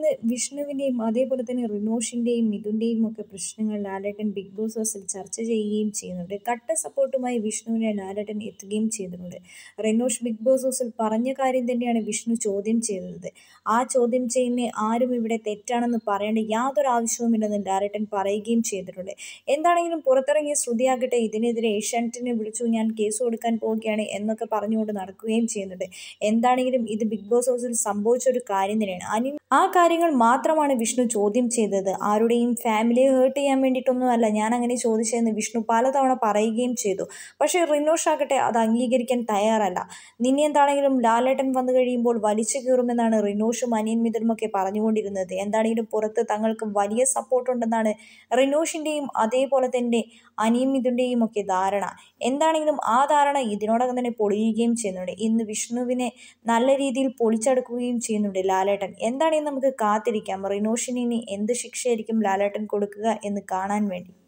പറയുന്നത് വിഷ്ണുവിൻ്റെയും അതേപോലെ തന്നെ റിനോഷിൻ്റെയും മിഥുൻ്റെയും ഒക്കെ പ്രശ്നങ്ങൾ ലാലേട്ടൻ ബിഗ് ബോസ് ഹൗസിൽ ചർച്ച ചെയ്യുകയും ചെയ്യുന്നുണ്ട് കട്ട സപ്പോർട്ടുമായി വിഷ്ണുവിനെ ലാലേട്ടൻ എത്തുകയും ചെയ്തിട്ടുണ്ട് റിനോഷ് ബിഗ് ബോസ് ഹൗസിൽ പറഞ്ഞ കാര്യം തന്നെയാണ് വിഷ്ണു ചോദ്യം ചെയ്തത് ആ ചോദ്യം ചെയ്യുന്ന ആരും ഇവിടെ തെറ്റാണെന്ന് പറയേണ്ട യാതൊരു ആവശ്യവുമില്ലെന്ന് ലാലേട്ടൻ പറയുകയും ചെയ്തിട്ടുണ്ട് എന്താണെങ്കിലും പുറത്തിറങ്ങിയ ശ്രുതിയാകട്ടെ ഇതിനെതിരെ ഏഷ്യാനെറ്റിനെ വിളിച്ചു ഞാൻ കേസ് കൊടുക്കാൻ പോവുകയാണ് എന്നൊക്കെ പറഞ്ഞുകൊണ്ട് നടക്കുകയും ചെയ്യുന്നുണ്ട് എന്താണെങ്കിലും ഇത് ബിഗ് ബോസ് ഹൗസിൽ സംഭവിച്ച ഒരു കാര്യം തന്നെയാണ് അനി ആ കാര്യങ്ങൾ മാത്രമാണ് വിഷ്ണു ചോദ്യം ചെയ്തത് ആരുടെയും ഫാമിലിയെ ഹേർട്ട് ചെയ്യാൻ വേണ്ടിയിട്ടൊന്നും അല്ല ഞാൻ അങ്ങനെ ചോദിച്ചതെന്ന് വിഷ്ണു പലതവണ പറയുകയും ചെയ്തു പക്ഷേ റിനോഷ് ആകട്ടെ അത് അംഗീകരിക്കാൻ തയ്യാറല്ല നിന്നെ എന്താണെങ്കിലും ലാലേട്ടൻ വന്നു കഴിയുമ്പോൾ വലിച്ചു കീറുമെന്നാണ് റിനോഷും അനിയൻ മിഥുനുമൊക്കെ പറഞ്ഞുകൊണ്ടിരുന്നത് എന്താണെങ്കിലും പുറത്ത് തങ്ങൾക്ക് വലിയ സപ്പോർട്ടുണ്ടെന്നാണ് റിനോഷിൻ്റെയും അതേപോലെ തന്നെ അനിയൻ മിഥുൻ്റെയും ഒക്കെ ധാരണ എന്താണെങ്കിലും ആ ധാരണ ഇതിനോടകം തന്നെ പൊളിയുകയും ചെയ്യുന്നുണ്ട് ഇന്ന് വിഷ്ണുവിനെ നല്ല രീതിയിൽ പൊളിച്ചടുക്കുകയും ചെയ്യുന്നുണ്ട് ലാലേട്ടൻ എന്താണെങ്കിലും നമുക്ക് കാത്തിരിക്കാം റിനോഷിന് ഇനി എന്ത് ശിക്ഷയായിരിക്കും ലാലേട്ടൻ കൊടുക്കുക എന്ന് കാണാൻ വേണ്ടി